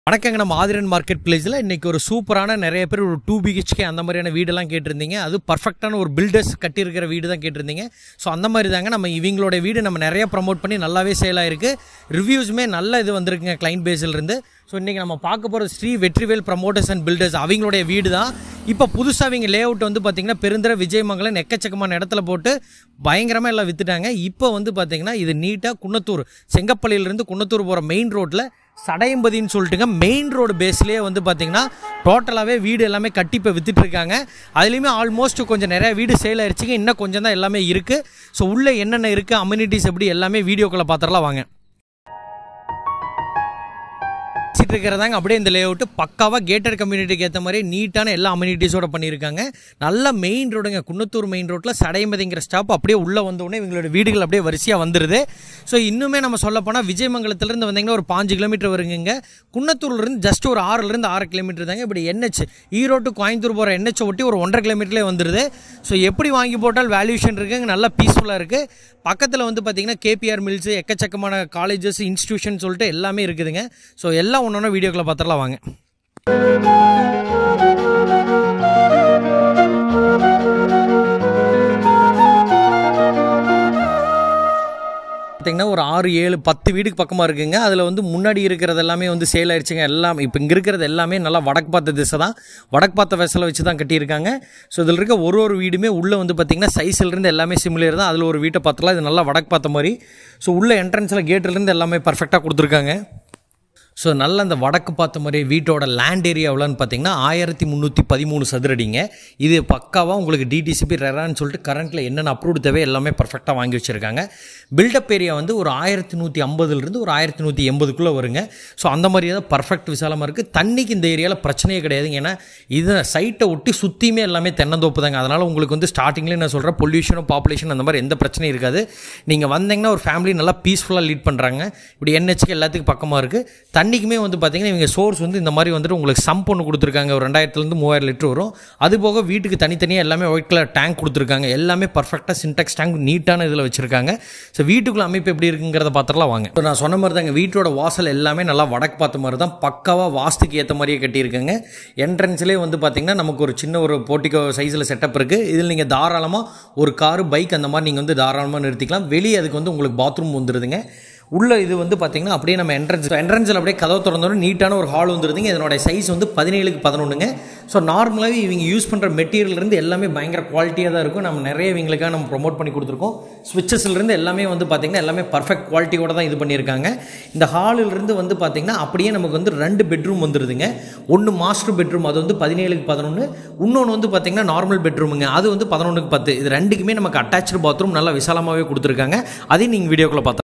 வணக்கங்க நம்ம ஆதிரன் மார்க்கெட் பிளேஸில் இன்றைக்கி ஒரு சூப்பரான நிறைய பேர் ஒரு டூ பிஹெச்கே அந்த மாதிரியான வீடெல்லாம் கேட்டிருந்தீங்க அது பர்ஃபெக்டான ஒரு பில்டர்ஸ் கட்டியிருக்கிற வீடு தான் கேட்டிருந்தீங்க ஸோ அந்த மாதிரி தாங்க நம்ம இவங்களோட வீடு நம்ம நிறைய ப்ரமோட் பண்ணி நல்லாவே சேல் ஆயிருக்கு ரிவ்யூஸுமே நல்ல இது வந்திருக்குங்க கிளைண்ட் பேஸில் இருந்து ஸோ இன்றைக்கி நம்ம பார்க்க போகிற Sri Vetrivel promoters and builders அவங்களுடைய வீடு தான் இப்போ புதுசாக அவங்க லே அவுட் வந்து பார்த்திங்கன்னா பெருந்திர விஜயமங்கலம் எக்கச்சக்கமான இடத்துல போட்டு பயங்கரமாக எல்லாம் விற்றுட்டாங்க இப்போ வந்து பார்த்திங்கன்னா இது நீட்டாக குன்னத்தூர் செங்கப்பள்ளியிலேருந்து குன்னத்தூர் போகிற மெயின் ரோட்டில் சடையம்பதின்னு சொல்லிட்டுங்க மெயின் ரோடு பேஸ்லேயே வந்து பார்த்தீங்கன்னா டோட்டலாகவே வீடு எல்லாமே கட்டி இப்போ வித்துட்டு இருக்காங்க அதுலேயுமே ஆல்மோஸ்ட் கொஞ்சம் நிறைய வீடு சேல் ஆயிடுச்சுங்க இன்னும் கொஞ்சம் தான் எல்லாமே இருக்குது ஸோ உள்ளே என்னென்ன இருக்குது அம்யூனிட்டிஸ் எப்படி எல்லாமே வீடியோக்குள்ளே பார்த்துடலாம் வாங்க வச்சுட்டு இருக்கிறதாங்க அப்படியே இந்த லே அவுட்டு பக்காவாக கேட்டட் கம்யூனிட்டிக்கு ஏற்ற மாதிரி நீட்டான எல்லா அம்யூனிட்டிஸோட பண்ணியிருக்காங்க நல்ல மெயின் ரோடுங்க குன்னத்தூர் மெயின் ரோட்டில் சடையமதிங்கிற ஸ்டாப் அப்படியே உள்ளே வந்தோடனே இவங்களோட வீடுகள் அப்படியே வரிசையாக வந்துடுது ஸோ இன்னுமே நம்ம சொல்ல போனால் விஜயமங்கலத்துலேருந்து வந்தீங்கன்னா ஒரு பாஞ்சு கிலோமீட்டர் வருங்க குன்னத்தூர்லேருந்து ஜஸ்ட் ஒரு ஆறுலேருந்து ஆறு கிலோமீட்டர் தாங்க இப்படி என்ஹெச் ஈரோட்டு கோயம்புத்தூர் போகிற என்ஹெச் ஒட்டி ஒரு ஒன்றரை கிலோமீட்டர்லேயே வந்துடுது ஸோ எப்படி வாங்கி போட்டால் வேல்யூஷன் இருக்குங்க நல்லா பீஸ்ஃபுல்லாக இருக்குது பக்கத்தில் வந்து பார்த்தீங்கன்னா கேபிஆர் மில்ஸ் எக்கச்சக்கமான காலேஜஸ் இன்ஸ்டியூஷன் சொல்லிட்டு எல்லாமே இருக்குதுங்க ஸோ எல்லாம் ஒன்று ஒன்று வீடியோக்குள்ள பார்த்துடலாம் வாங்க பார்த்தீங்கன்னா ஒரு ஆறு ஏழு பத்து வீடுக்கு பக்கமாக இருக்குங்க அதில் வந்து முன்னாடி இருக்கிறது எல்லாமே வந்து சேல் ஆயிடுச்சுங்க எல்லாம் இப்போ இங்கே இருக்கிறது எல்லாமே நல்லா வடக்கு பார்த்த திசை தான் வடக்கு பார்த்த வெசலை வச்சு தான் கட்டியிருக்காங்க ஸோ இதில் இருக்க ஒரு ஒரு வீடுமே உள்ளே வந்து பார்த்திங்கன்னா சைஸ்லேருந்து எல்லாமே சிமிலர் தான் அதில் ஒரு வீட்டை பார்த்தலாம் இது நல்லா வடக்கு பார்த்த மாதிரி ஸோ உள்ள என்ட்ரன்ஸில் கேட்லேருந்து எல்லாமே பர்ஃபெக்டாக கொடுத்துருக்காங்க ஸோ நல்ல அந்த வடக்கு பார்த்த மாதிரி வீட்டோட லேண்ட் ஏரியா எவ்வளோன்னு பார்த்தீங்கன்னா ஆயிரத்தி முந்நூற்றி பதிமூணு சதுரடிங்க இது பக்காவாக உங்களுக்கு டிடிசிபி ரெரான்னு சொல்லிட்டு கரண்ட்டில் என்னென்ன அப்ரூவ்டு தேவை எல்லாமே பர்ஃபெக்டாக வாங்கி வச்சுருக்காங்க பில்டப் ஏரியா வந்து ஒரு ஆயிரத்தி நூற்றி ஐம்பதுலேருந்து ஒரு ஆயிரத்தி நூற்றி எண்பதுக்குள்ளே வருங்க ஸோ அந்த மாதிரி தான் பர்ஃபெக்ட் விசாலமாக இருக்குது தண்ணிக்கு இந்த ஏரியாவில் பிரச்சனையே கிடையாதுங்க ஏன்னா இது சைட்டை ஒட்டி சுற்றியுமே எல்லாமே தென்னந்தோப்பு தாங்க அதனால் உங்களுக்கு வந்து ஸ்டார்டிங்லேயே நான் சொல்கிறேன் பொல்யூஷனும் பாப்புலேஷன் அந்த மாதிரி எந்த பிரச்சனையும் இருக்காது நீங்கள் வந்தீங்கன்னா ஒரு ஃபேமிலி நல்லா பீஸ்ஃபுல்லாக லீட் பண்ணுறாங்க இப்படி என்ஹெச்க்கு எல்லாத்துக்கும் பக்கமாக இருக்குது தண்ணிக்குமே வந்து பார்த்தீங்கன்னா இவங்க சோர்ஸ் வந்து இந்த மாதிரி வந்துட்டு உங்களுக்கு சம்ப் ஒன்று கொடுத்துருக்காங்க ஒரு ரெண்டாயிரத்துலேருந்து மூவாயிரம் லிட்டர் வரும் அது போக வீட்டுக்கு தனித்தனியாக எல்லாமே ஒயிட் கலர் டேங்க் கொடுத்துருக்காங்க எல்லாமே பர்ஃபெக்டாக சின்டெக்ஸ் டேங்க் நீட்டான இதில் வச்சுருக்காங்க ஸோ வீட்டுக்குள்ள அமைப்பு எப்படி இருக்குங்கிறத பார்த்துலாம் வாங்க இப்போ நான் சொன்ன மாதிரி தாங்க வீட்டோட வாசல் எல்லாமே நல்லா வடக்கு பார்த்த மாதிரி தான் பக்காவாக வாஸ்துக்கு ஏற்ற மாதிரியே கட்டியிருக்காங்க என்ட்ரன்ஸ்லேயே வந்து பார்த்தீங்கன்னா நமக்கு ஒரு சின்ன ஒரு போர்ட்டிகோ சைஸில் செட்டப் இருக்குது இதில் நீங்கள் தாராளமாக ஒரு காரு பைக் அந்த மாதிரி நீங்கள் வந்து தாராளமாக நிறுத்திக்கலாம் வெளியே அதுக்கு வந்து உங்களுக்கு பாத்ரூம் வந்துடுதுங்க உள்ள இது வந்து பார்த்தீங்கன்னா அப்படியே நம்ம என்ட்ரன்ஸ் என்ட்ரன்ஸில் அப்படியே கதவு திறந்தோட நீட்டான ஒரு ஹால் வந்துருதுங்க இதனோட சைஸ் வந்து பதினேழுக்கு பதினொன்றுங்க ஸோ நார்மலாகவே இவங்க யூஸ் பண்ணுற மெட்டீரியல்லேருந்து எல்லாமே பயங்கர குவாலிட்டியாக தான் இருக்கும் நம்ம நிறைய இவங்களுக்காக நம்ம ப்ரொமோட் பண்ணி கொடுத்துருக்கோம் ஸ்விட்சஸ்லேருந்து எல்லாமே வந்து பார்த்திங்கன்னா எல்லாமே பர்ஃபெக்ட் குவாலிட்டியோட தான் இது பண்ணியிருக்காங்க இந்த ஹாலிலிருந்து வந்து பார்த்திங்கன்னா அப்படியே நமக்கு வந்து ரெண்டு பெட்ரூம் வந்துருதுங்க ஒன்று மாஸ்டர் பெட்ரூம் அது வந்து பதினேழுக்கு பதினொன்று இன்னொன்று வந்து பார்த்திங்கன்னா நார்மல் பெட்ரூமுங்க அது வந்து பதினொன்றுக்கு பத்து இது ரெண்டுக்குமே நமக்கு அட்டாச்சு பாத்ரூம் நல்லா விசாலமாகவே கொடுத்துருக்காங்க அதையும் நீங்கள் வீடியோக்குள்ளே பார்த்தா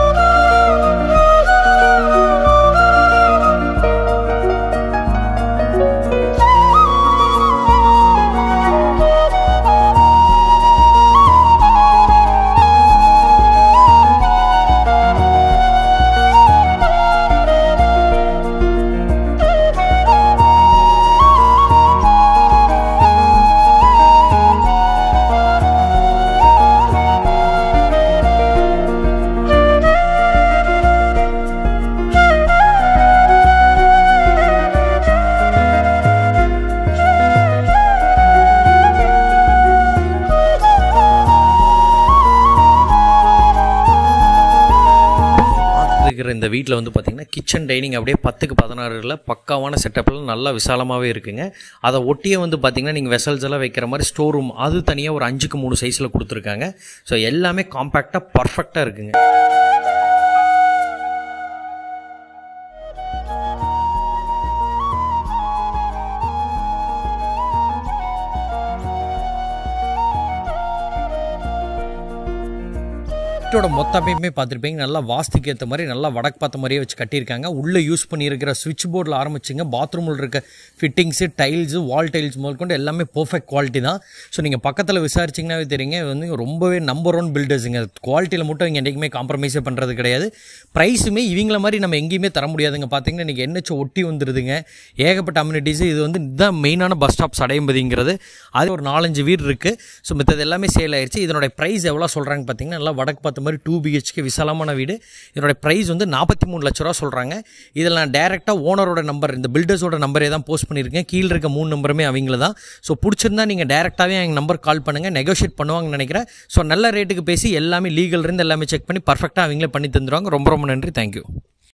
இருக்கிற இந்த வீட்டில் வந்து பார்த்திங்கன்னா கிச்சன் டைனிங் அப்படியே பத்துக்கு பதினாறுல பக்காவான செட்டப்பில் நல்லா விசாலமாகவே இருக்குங்க அதை ஒட்டியே வந்து பார்த்திங்கன்னா நீங்கள் வெசல்ஸ் எல்லாம் வைக்கிற மாதிரி ஸ்டோர் ரூம் அது தனியாக ஒரு அஞ்சுக்கு மூணு சைஸில் கொடுத்துருக்காங்க ஸோ எல்லாமே காம்பேக்டாக பர்ஃபெக்டாக இருக்குங்க வீட்டோட மொத்த அமைப்புமே பார்த்துருப்பீங்க நல்லா வாஸ்துக்கு ஏற்ற மாதிரி நல்லா வடக்கு பார்த்த மாதிரியே வச்சு கட்டியிருக்காங்க உள்ளே யூஸ் பண்ணியிருக்கிற சுவிட்ச் போர்டில் ஆரம்பிச்சுங்க பாத்ரூமில் இருக்க ஃபிட்டிங்ஸு டைல்ஸு வால் டைல்ஸ் முதல் கொண்டு எல்லாமே பர்ஃபெக்ட் குவாலிட்டி தான் ஸோ நீங்கள் பக்கத்தில் விசாரிச்சிங்கனாவே தெரியுங்க இது வந்து ரொம்பவே நம்பர் ஒன் பில்டர்ஸுங்க குவாலிட்டியில் மட்டும் இங்கே என்றைக்குமே காம்ப்ரமைஸே பண்ணுறது கிடையாது ப்ரைஸுமே இவங்கள மாதிரி நம்ம எங்கேயுமே தர முடியாதுங்க பார்த்தீங்கன்னா இன்றைக்கி என்னச்சு ஒட்டி வந்துடுதுங்க ஏகப்பட்ட அம்யூனிட்டிஸ் இது வந்து இதுதான் மெயினான பஸ் ஸ்டாப் சடையம்பதிங்கிறது அது ஒரு நாலஞ்சு வீடு இருக்குது ஸோ மித்தது எல்லாமே சேல் ஆயிடுச்சு இதனோட ப்ரைஸ் எவ்வளோ சொல்கிறாங்க பார்த்தீங்கன்னா நல்லா வடக்கு பார்த்த பார்த்த மாதிரி டூ பிஹெச்கே விசாலமான வீடு இதோட ப்ரைஸ் வந்து நாற்பத்தி மூணு லட்ச ரூபா சொல்கிறாங்க இதில் நான் டேரெக்டாக ஓனரோட நம்பர் இந்த பில்டர்ஸோட நம்பரே தான் போஸ்ட் பண்ணியிருக்கேன் கீழே இருக்க மூணு நம்பருமே அவங்கள தான் ஸோ பிடிச்சிருந்தா நீங்கள் டேரெக்டாகவே எங்கள் நம்பர் கால் பண்ணுங்கள் நெகோஷியேட் பண்ணுவாங்கன்னு நினைக்கிறேன் ஸோ நல்ல ரேட்டுக்கு பேசி எல்லாமே லீகல் இருந்து எல்லாமே செக் பண்ணி பர்ஃபெக்டாக அவங்களே பண்ணி தந்துடுவாங்க ரொம்ப ரொம்ப நன்றி தேங்க்யூ